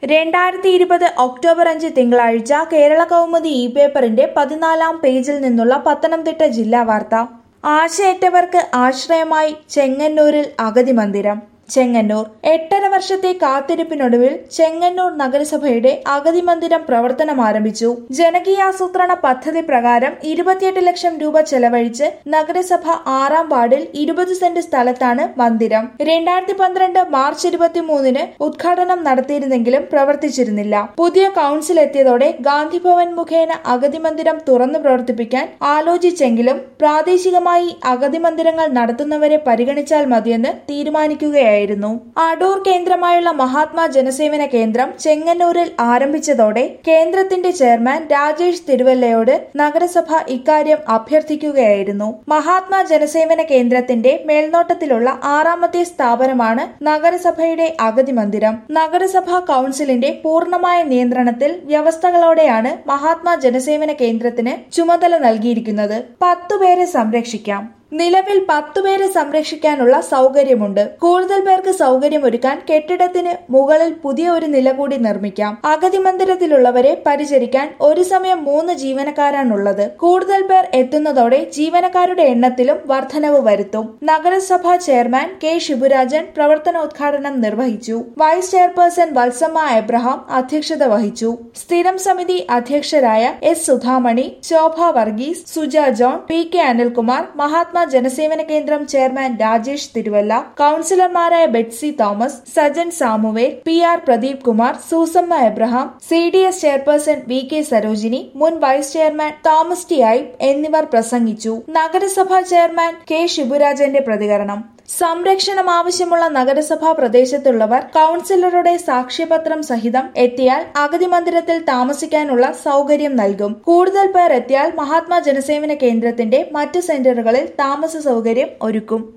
രണ്ടായിരത്തി ഇരുപത് ഒക്ടോബർ അഞ്ച് തിങ്കളാഴ്ച കേരള കൗമുദി ഇ പേപ്പറിന്റെ പതിനാലാം പേജിൽ നിന്നുള്ള പത്തനംതിട്ട ജില്ലാ വാർത്ത ആശയറ്റവർക്ക് ആശ്രയമായി ചെങ്ങന്നൂരിൽ അഗതി മന്ദിരം ചെങ്ങന്നൂർ എട്ടര വർഷത്തെ കാത്തിരിപ്പിനൊടുവിൽ ചെങ്ങന്നൂർ നഗരസഭയുടെ അഗതി മന്ദിരം പ്രവർത്തനം ആരംഭിച്ചു ജനകീയാസൂത്രണ പദ്ധതി പ്രകാരം ഇരുപത്തിയെട്ട് ലക്ഷം രൂപ ചെലവഴിച്ച് നഗരസഭ ആറാം വാർഡിൽ ഇരുപത് സെന്റ് സ്ഥലത്താണ് മന്ദിരം രണ്ടായിരത്തി പന്ത്രണ്ട് മാർച്ച് ഇരുപത്തിമൂന്നിന് ഉദ്ഘാടനം നടത്തിയിരുന്നെങ്കിലും പ്രവർത്തിച്ചിരുന്നില്ല പുതിയ കൗൺസിൽ എത്തിയതോടെ ഗാന്ധിഭവൻ മുഖേന അഗതി മന്ദിരം തുറന്നു പ്രവർത്തിപ്പിക്കാൻ ആലോചിച്ചെങ്കിലും പ്രാദേശികമായി അഗതി മന്ദിരങ്ങൾ നടത്തുന്നവരെ പരിഗണിച്ചാൽ മതിയെന്ന് തീരുമാനിക്കുകയായിരുന്നു അടൂർ കേന്ദ്രമായുള്ള മഹാത്മാ ജനസേവന കേന്ദ്രം ചെങ്ങന്നൂരിൽ ആരംഭിച്ചതോടെ കേന്ദ്രത്തിന്റെ ചെയർമാൻ രാജേഷ് തിരുവല്ലയോട് നഗരസഭ ഇക്കാര്യം അഭ്യർത്ഥിക്കുകയായിരുന്നു മഹാത്മാ ജനസേവന കേന്ദ്രത്തിന്റെ മേൽനോട്ടത്തിലുള്ള ആറാമത്തെ സ്ഥാപനമാണ് നഗരസഭയുടെ അഗതി മന്ദിരം നഗരസഭാ കൌൺസിലിന്റെ പൂർണ്ണമായ നിയന്ത്രണത്തിൽ വ്യവസ്ഥകളോടെയാണ് മഹാത്മാ ജനസേവന കേന്ദ്രത്തിന് ചുമതല നൽകിയിരിക്കുന്നത് പത്തുപേരെ സംരക്ഷിക്കാം നിലവിൽ പത്തുപേരെ സംരക്ഷിക്കാനുള്ള സൗകര്യമുണ്ട് കൂടുതൽ പേർക്ക് സൗകര്യമൊരുക്കാൻ കെട്ടിടത്തിന് മുകളിൽ പുതിയ ഒരു നില കൂടി നിർമ്മിക്കാം അഗതി മന്ദിരത്തിലുള്ളവരെ പരിചരിക്കാൻ ഒരു സമയം മൂന്ന് ജീവനക്കാരാണുള്ളത് കൂടുതൽ പേർ എത്തുന്നതോടെ ജീവനക്കാരുടെ എണ്ണത്തിലും വർധനവ് വരുത്തും നഗരസഭാ ചെയർമാൻ കെ ശിബുരാജൻ പ്രവർത്തനോദ്ഘാടനം നിർവഹിച്ചു വൈസ് ചെയർപേഴ്സൺ വത്സമ്മ എബ്രഹാം അധ്യക്ഷത വഹിച്ചു സ്ഥിരം സമിതി അധ്യക്ഷരായ S Sudhamani Shobha Varghese Suja John P K Anilkumar Mahatma Janasevana Kendram chairman Rajesh Thiruvalla കൌൺസിലർമാരായ Betsy Thomas Sajan Samuel P R Pradeep Kumar Susamma Abraham C D S chairperson V K Sarojini മുൻ വൈസ് ചെയർമാൻ തോമസ് ടി ഐബ് എന്നിവർ പ്രസംഗിച്ചു നഗരസഭാ ചെയർമാൻ കെ ശിബുരാജന്റെ പ്രതികരണം സംരക്ഷണം ആവശ്യമുള്ള നഗരസഭാ പ്രദേശത്തുള്ളവർ കൌൺസിലറുടെ സാക്ഷ്യപത്രം സഹിതം എത്തിയാൽ അഗതി മന്ദിരത്തിൽ താമസിക്കാനുള്ള സൗകര്യം നൽകും കൂടുതൽ പേർ എത്തിയാൽ മഹാത്മാ ജനസേവന കേന്ദ്രത്തിന്റെ മറ്റ് സെന്ററുകളിൽ താമസ സൗകര്യം ഒരുക്കും